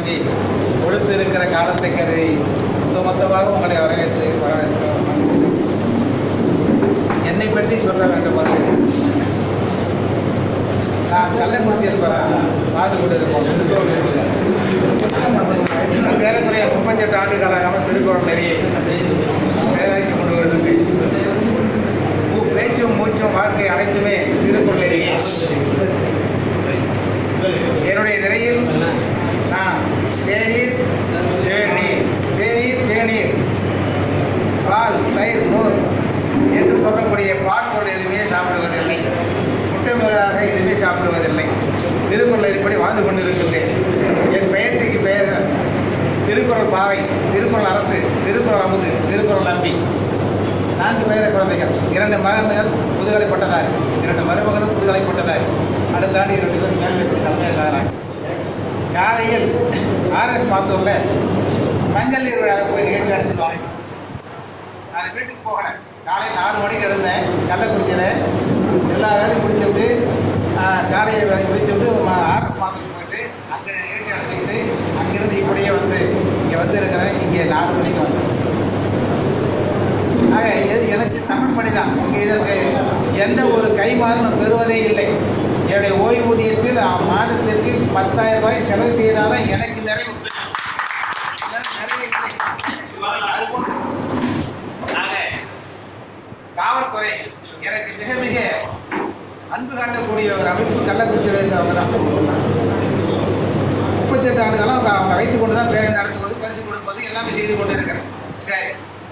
வேண்டி கொடுத்து இருக்கிற காலத்தை கருதி மொத்தமாக உங்களை வரவேற்று வரவேற்கிறோம் என்னை பற்றி சொல்ல வேண்டும் அது நான் கள்ளக்குறிச்சி இருக்கிறேன் பார்த்து கொண்டு இருக்கோம் நான் ஏறக்குறைய முப்பத்தெட்டு ஆண்டு காலமாக திருக்குறள் நிறைய சேகரித்து கொண்டு வருகிறேன் மூ- பேச்சும் மூச்சும் வாழ்க்கை அனைத்துமே திருக்குறள் நெறியே என்னுடைய நிலையில் நான் தேநீர் தேநீர் தேநீர் தேநீர் பால் தயிர் மோர் என்று சொல்லக்கூடிய பால் பொருள் எதுவுமே சாப்பிடுவதில்லை முட்டை முறையாக எதுவுமே சாப்பிடுவதில்லை திருக்குறள் இப்படி வாழ்ந்து கொண்டிருக்கின்றேன் என் பெயர்த்துக்கு பெயர் திருக்குறள் பாவை திருக்குறள் அரசு திருக்குறள் அமுது திருக்குறள் நம்பி நான்கு பேர குழந்தைகள் இரண்டு மகன்கள் முதுகலை பட்டதாரி இரண்டு மருமகளும் முதுகலை பட்டதாரி அடுத்த ஆண்டு இரண்டு பேர் மேல்நிலை தலைமையாக காலையில் ஆர்எஸ் மாத்தூரில் மஞ்சள் நீர் விழா போய் நிகழ்ச்சி நடத்திடுவாங்க நான் வீட்டுக்கு போகல காலையில் ஆறு மணிக்கு எழுந்தேன் கள்ளக்குறிச்சியில் எல்லா வேலையும் முடிச்சு விட்டு காலையை வேலையை முடிச்சு விட்டு ஆர்எஸ் மாதத்துக்கு போயிட்டு அங்கே நிகழ்ச்சி நடத்திக்கிட்டு அங்கிருந்து இப்படியே வந்து இங்கே வந்து இருக்கிறேன் இங்கே நாலு மணிக்கு வந்தேன் ஆக எ- எனக்கு தமிழ் பணி தான் இங்கே இதற்கு எந்த ஒரு கைமாறும் நான் பெறுவதே இல்லை என்னுடைய ஓய்வூதியத்தில் ஆ- மாதத்திற்கு பத்தாயிரம் ரூபாய் செலவு செய்தாதான் எனக்கு நிறைவு இல்லைன்னா நிறைய இல்லை. அதுபோன்று ஆக காவல்துறை எனக்கு மிக மிக அன்பு காட்டக்கூடிய ஒரு அமைப்பு கள்ளக்குறிச்சியில் இருக்கிறவங்க தான் முப்பத்தெட்டு ஆண்டு காலம் அவங்க அவங்க வைத்துக் கொண்டு தான் பேரணி நடத்துவது பரிசு கொடுப்பது எல்லாமே செய்து கொண்டு இருக்கிறேன் சரி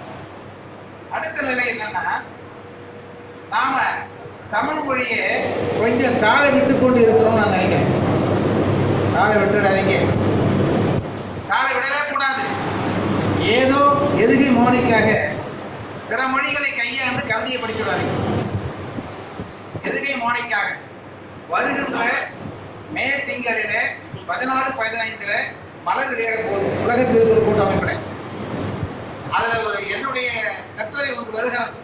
அடுத்த நிலை என்னன்னா நாம தமிழ் மொழியை கொஞ்சம் தாழ விட்டு கொண்டு இருக்கிறோம் நான் நினைக்கிறேன் தாழ விட்டுடாதீங்க தாழ விடவே கூடாது ஏதோ எதுகை மோனிக்காக பிற மொழிகளை கையாண்டு கவிதையை படிச்சுடாதீங்க எதுகை மோனிக்காக வருகின்ற மே திங்களில பதினாலு பதினைந்துல மலர் வெளியிட போகுது உலக திருக்குறள் கூட்டமைப்பில் அதுல ஒரு என்னுடைய கட்டுரை ஒன்று வருகிறது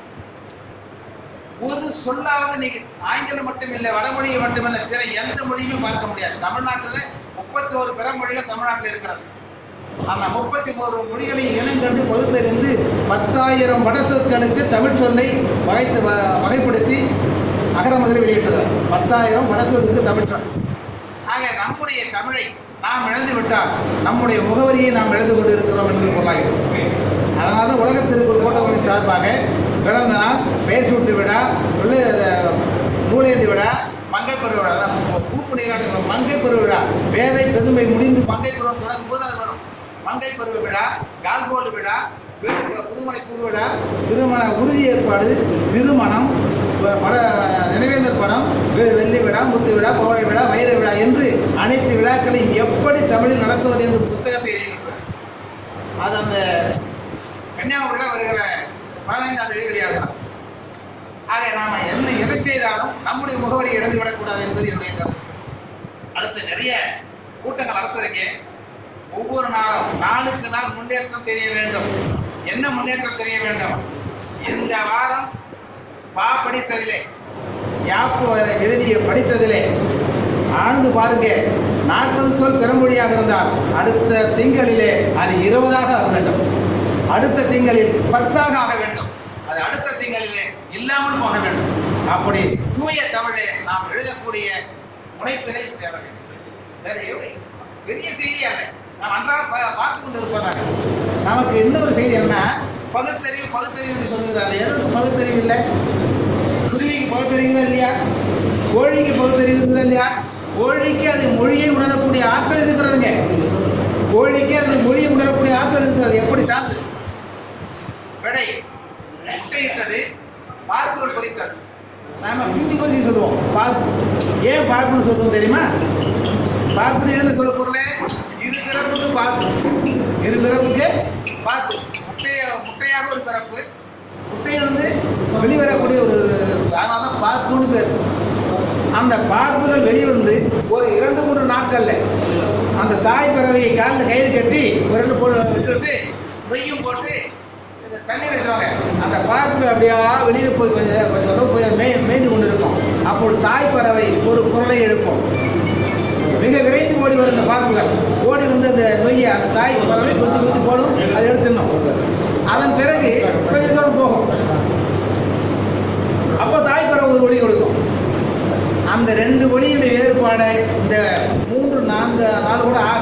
ஒரு சொல்லாவது நீங்க ஆங்கிலம் மட்டும் இல்லை வடமொழியை மட்டுமில்லை பிற எந்த மொழியுமே பார்க்க முடியாது தமிழ்நாட்டில் முப்பத்தோரு பிற மொழிகள் தமிழ்நாட்டில் இருக்கிறது அந்த முப்பத்தி மூன்று மொழிகளை இனங்கண்டு பகுத்தறிந்து பத்தாயிரம் வட சொற்களுக்கு தமிழ் சொல்லை வகைத்து வ- வகைப்படுத்தி அகரமதில் வெளியிட்டுள்ளார் பத்தாயிரம் வட சொற்களுக்கு தமிழ் சொல் ஆக நம்முடைய தமிழை நாம் இழந்து விட்டால் நம்முடைய முகவரியை நாம் இழந்து கொண்டு இருக்கிறோம் என்று கொள்ளாகிறோம் அதனால தான் உலக திருக்குறள் கூட்டமைப்பின் சார்பாக பிறந்த நாள் பெயர் சூட்டு விழா உள்ள நூலேந்தி விழா மங்கை பெரு விழா தான் பூப்பு நீராட்டு மங்கை பெரு விழா வேதை பெருமை முடிந்து மங்கை பருவம் தொடங்கும் போது அது வரும் மங்கை பருவ விழா கால்கோல் விழா வீட்டு புதுமனை புது விழா திருமண உறுதி ஏற்பாடு திருமணம் ப- பட நினைவேந்தர் படம் வெ- வெள்ளி விழா முத்து விழா கோவை விழா வைர விழா என்று அனைத்து விழாக்களையும் எப்படி தமிழில் நடத்துவது என்று புத்தகத்தை எழுதியிருக்கிறார் அது அந்த கன்னியாகுமரியில் வருகிற பதினைந்தாம் தேதி வெளியாகலாம் ஆக நாம என்ன எதை செய்தாலும் நம்முடைய முகவரி இழந்து விடக்கூடாது என்பது என்னுடைய கருத்து அடுத்து நிறைய கூட்டங்கள் நடத்திருக்கேன் ஒவ்வொரு நாளும் நாளுக்கு நாள் முன்னேற்றம் தெரிய வேண்டும் என்ன முன்னேற்றம் தெரிய வேண்டும் இந்த வாரம் பா படித்ததிலே யாப்பு வரை எழுதிய படித்ததிலே ஆழ்ந்து பாருங்க நாற்பது சொல் பெருமொழியாக இருந்தால் அடுத்த திங்களிலே அது இருபதாக ஆக வேண்டும் அடுத்த திங்களில் பத்தாக ஆக வேண்டும் அது அடுத்த திங்களிலே இல்லாமல் போக வேண்டும் அப்படி தூய தமிழை நாம் எழுதக்கூடிய முனைப்பினை உடையவர்கள் வேற எவ்வளவு பெரிய செய்தி அல்ல நாம் அன்றாட பா- பார்த்து கொண்டு இருப்பதாக நமக்கு இன்னொரு செய்தி என்ன பகுத்தறிவு பகுத்தறிவு என்று சொல்லுகிறார்கள் எதற்கு பகுத்தறிவு இல்லை குருவிக்கு பகுத்தறிவு இல்லையா கோழிக்கு பகுத்தறிவு இருக்குதா இல்லையா கோழிக்கு அது மொழியை உணரக்கூடிய ஆற்றல் இருக்கிறதுங்க கோழிக்கு அது மொழியை உணரக்கூடிய ஆற்றல் இருக்கிறது எப்படி சார்ந்து விடை முட்டையிட்டது பார்ப்புகள் பொறித்தது நாம ஹிந்தி கொஞ்சம் சொல்லுவோம் பார்ப்பு ஏன் பார்ப்புன்னு சொல்லுவோம் தெரியுமா பார்ப்பு எதுன்னு சொல்ல பொருளே இரு பிறப்புக்கு பார்ப்பு இரு பிறப்புக்கு பார்ப்பு முட்டைய முட்டையாக ஒரு பிறப்பு முட்டையிலிருந்து வெளிவரக்கூடிய ஒரு அதனால தான் பார்ப்புன்னு பேர் அந்த பார்ப்புகள் வெளிவந்து ஒரு இரண்டு மூன்று நாட்கள்ல அந்த தாய் பறவையை காலில் கயிறு கட்டி விரல் போட்டு விட்டுட்டு நொய்யும் போட்டு இந்த தண்ணீர் வச்சுருவாங்க அந்த பார்ப்புகள் அப்படியே வெளியில் போய் கொஞ்சம் கொஞ்சம் தூரம் போய் மே மேய்ந்து கொண்டு இருக்கும் அப்பொழுது தாய் பறவை ஒரு குரலை எழுப்பும் மிக விரைந்து ஓடி வரும் இந்த பார்ப்புகள் ஓடி வந்து அந்த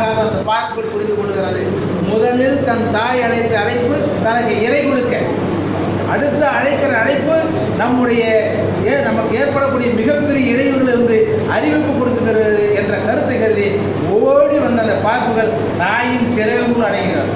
மாறாத அந்த பார்க்குள் புரிந்து கொள்கிறது முதலில் தன் தாய் அழைத்த அழைப்பு தனக்கு இறை கொடுக்க அடுத்த அழைக்கிற அழைப்பு நம்முடைய ஏ நமக்கு ஏற்படக்கூடிய மிகப்பெரிய இடையூறிலிருந்து அறிவிப்பு கொடுத்துகிறது என்ற கருத்தை கருதி ஓடி வந்த அந்த பார்ப்புகள் தாயின் சிறைக்குள் அடைகிறார்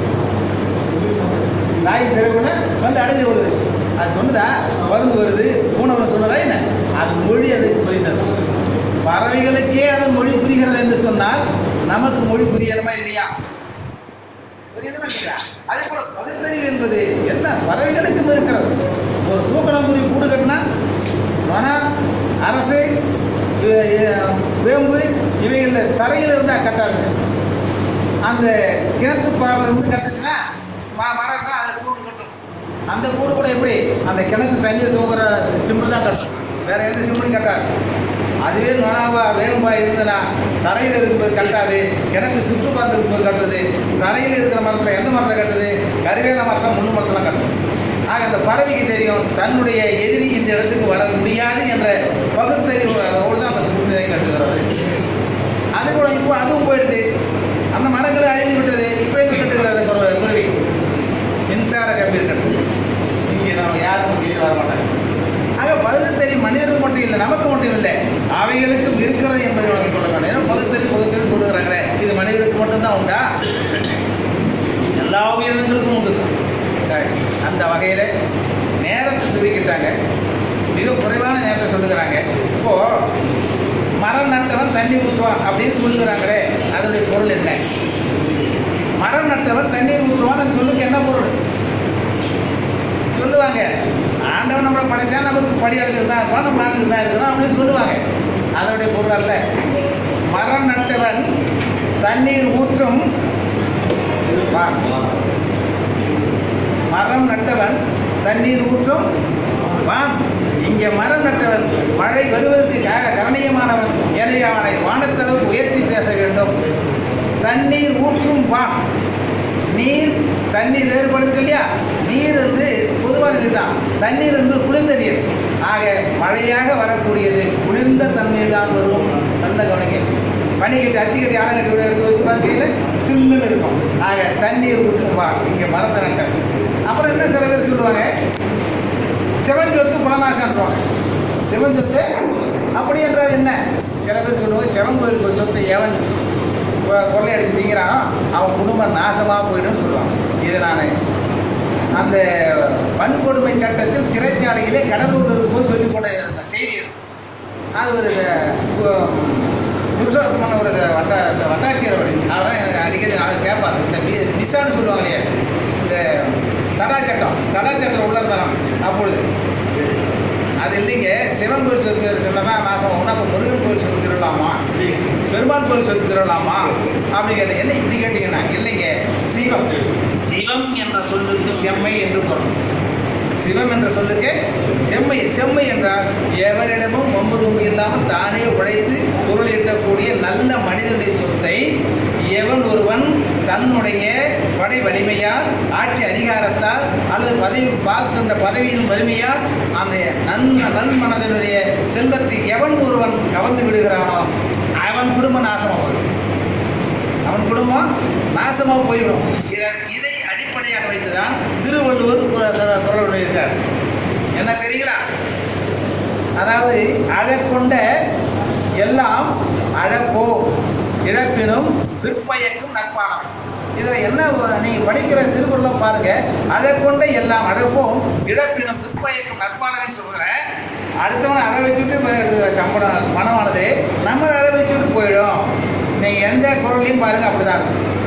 தாயின் சிறைக்குள்ள வந்து அடைஞ்சு கொள்ளுது அது சொன்னதா மருந்து வருது ஊனவர் சொன்னதா என்ன அது மொழி அதுக்கு புரிந்தது பறவைகளுக்கே அதன் மொழி புரிகிறது என்று சொன்னால் நமக்கு மொழி புரியணுமா இல்லையா புரியணுமா இல்லையா அதே போல பகுத்தறிவு என்பது எல்லா பறவைகளுக்கும் இருக்கிறது ஒரு தூக்கணாங்குருவி கூடு கட்டினா மனம் அரசு வே- ஏ- வேம்பு இவைகளில் தரையில் இருந்தால் கட்டாது அந்த கிணற்று பாறையில் இருந்து கட்டுச்சுன்னா ம- மரம் தான் அதை கூடு கட்டும் அந்த கூடு கூட எப்படி அந்த கிணத்து தண்ணியில் தூங்குற சிம்பிள் தான் கட்டும் வேற எந்த சிம்பிளும் கட்டாது அதுவே மனாவா வேம்பா இருந்ததுன்னா தரையில் இருக்கும்போது கட்டாது கிணத்து சுற்றுப்பார்த்து இருக்கும்போது கட்டுது தரையில் இருக்கிற மரத்தில் எந்த மரத்தில் கட்டுது கருவேல மரத்தில் முள்ளு மரத்தில் கட்டும் ஆக அந்த பறவைக்கு தெரியும் தன்னுடைய எதிரி இந்த இடத்துக்கு வர முடியாது என்ற பகுத்தறிவோடு தான் அந்த கூட்டத்தை கட்டுகிறது அது கூட இப்போ அதுவும் போயிடுது அந்த மரங்கள் அழிந்து விட்டது இப்போ எங்கே கட்டுகிறது குரு- குருவி மின்சார கம்பி கட்டுது இங்கே நம்ம யாருக்கும் இங்கே வர மாட்டாங்க ஆக பகுத்தறி மனிதர்கள் மட்டும் இல்லை நமக்கு மட்டும் இல்லை அவைகளுக்கும் இருக்கிறது என்பதை உணர்ந்து கொள்ள வேண்டும் ஏன்னா பகுத்தறி பகுத்தறி சொல்லுகிறாங்களே இது மனிதருக்கு மட்டும்தான் உண்டா எல்லா உயிரினங்களுக்கும் உண்டு சரி அந்த வகையில் நேரத்தை சுருக்கிட்டாங்க மிக குறைவான நேரத்தை சொல்லுகிறாங்க இப்போ மரம் நட்டவன் தண்ணி ஊற்றுவான் அப்படின்னு சொல்லுகிறாங்களே அதனுடைய பொருள் என்ன மரம் நட்டவன் தண்ணீர் ஊற்றுவான் அது சொல்லுக்கு என்ன பொருள் சொல்லுவாங்க ஆண்டவன் நம்மளை படைச்சா நமக்கு படி அடைஞ்சிட்டு தான் இருப்பான் நம்ம நாட்டுக்கு தான் இருக்கிறோம் அப்படின்னு சொல்லுவாங்க அதனுடைய பொருள் அல்ல மரம் நட்டவன் தண்ணீர் ஊற்றும் வா. மரம் நட்டவன் தண்ணீர் ஊற்றும் வான் இங்கே மரம் நட்டவன் மழை வருவதற்கு கார- கரணியமானவன் எனவே அவனை வானத்தளவு உயர்த்தி பேச வேண்டும் தண்ணீர் ஊற்றும் வான் நீர் தண்ணீர் வேறுபடுது இல்லையா நீர் வந்து பொதுவான நீர் தான் தண்ணீர் என்பது குளிர்ந்த நீர் ஆக மழையாக வரக்கூடியது குளிர்ந்த தண்ணீர் தான் வரும் நல்ல கவனிக்க பனிக்கட்டி அத்திக்கட்டி ஆலங்கட்டி விட எடுத்து வச்சு பார்க்கையில் சில்லுன்னு இருக்கும் ஆக தண்ணீர் ஊற்றும் வா இங்கே மரத்தை நட்டேன் அப்புறம் என்ன சில பேர் சொல்லுவாங்க சிவன் சொத்து குலநாசன்றாங்க சிவன் சொத்து அப்படி என்றால் என்ன சில பேர் சொல்லுவாங்க சிவன் கோயிலுக்கு சொத்தை எவன் கொ- கொள்ளையடிச்சு திங்கிறானோ அவன் குடும்பம் நாசமாக போயிடும்னு சொல்லுவாங்க இது நான் அந்த வன்கொடுமை சட்டத்தில் சிறைச்சாலையிலே கடலூர் இருக்கும்போது சொல்லிக் கொண்ட செய்தி இது அது ஒரு கு- புருஷோத்தமான ஒரு வட்ட இந்த வட்டாட்சியர் அவர் அவர் எனக்கு அடிக்கடி அதை கேட்பார் இந்த மி மிஸ்ஸான்னு சொல்லுவாங்க இல்லையா இந்த தடா சட்டம் தடா சட்டம் உள்ள இருந்தாராம் அப்பொழுது அது இல்லைங்க சிவன் கோயில் சொத்து இருக்கிறதா தான் நாசம் ஒன்றா அப்போ முருகன் கோயில் சொத்து திருடலாமா பெருமாள் கோயில் சொத்து திருடலாமா அப்படி கேட்டேன் என்ன இப்படி கேட்டீங்கன்னா இல்லைங்க சிவம் சிவம் என்ற சொல்லுக்கு செம்மை என்று பொருள் சிவம் என்ற சொல்லுக்கு செம்மை செம்மை என்றால் எவரிடமும் வம்பு தும்பு இல்லாமல் தானே உழைத்து பொருள் ஈட்டக்கூடிய நல்ல மனிதனுடைய சொத்தை எவன் ஒருவன் தன்னுடைய படை வலிமையால் ஆட்சி அதிகாரத்தால் அல்லது பதவி பார்க்கின்ற பதவியின் வலிமையால் அந்த நன் நன்மனதனுடைய செல்வத்தை எவன் ஒருவன் கவர்ந்து விடுகிறானோ அவன் குடும்பம் நாசமாக போயிடும் அவன் குடும்பம் நாசமாக போய்விடும் இத- இதை அடிப்படையாக வைத்துதான் திருவள்ளுவர் குர- குர- குரல் எழுதியிருக்கார் என்ன தெரியுங்களா அதாவது அழக்கொண்ட எல்லாம் அழப்போ இழப்பினும் விற்பயக்கும் நட்பானம் இதில் என்ன நீங்கள் படிக்கிற திருக்குறளும் பாருங்க அழக்கொண்ட எல்லாம் அழப்போம் இழப்பினும் விற்பயக்கும் நட்பானன்னு சொல்கிறேன் அடுத்தவனை அழ வச்சுட்டு போய் சம்பளம் பணமானது நம்ம அழ வச்சுட்டு போயிடும் நீங்கள் எந்த குரல்லையும் பாருங்க அப்படிதான்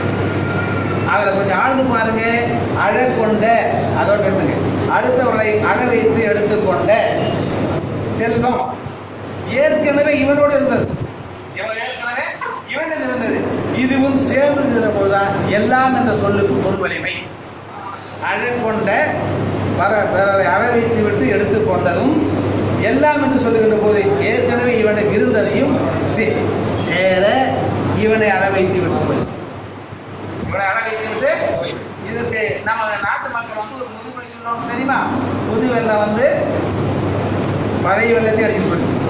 அதில் கொஞ்சம் ஆழ்ந்து பாருங்க அழக்கொண்ட அதோட எடுத்துங்க அடுத்தவரை அழ வைத்து எடுத்துக்கொண்ட செல்வம் ஏற்கனவே இவனோடு இருந்தது இவன் ஏற்கனவே இவனிடம் இருந்தது இதுவும் சேர்ந்துகிற போதுதான் எல்லாம் என்ற சொல்லுக்கு பொருள் வலிமை அழக்கொண்ட வர பிறரை அழ வைத்து விட்டு எடுத்துக்கொண்டதும் எல்லாம் என்று சொல்லுகின்ற போது ஏற்கனவே இவனுக்கு இருந்ததையும் சே- சேர இவனை அழ வைத்து விட்டு இவனை அழ வைத்து விட்டு இதற்கு நம்ம நாட்டு மக்கள் வந்து ஒரு முதுமொழி சொல்லுவாங்க தெரியுமா முது வெள்ளம் வந்து பழைய வெள்ளத்தை அடிச்சுட்டு போயிட்டு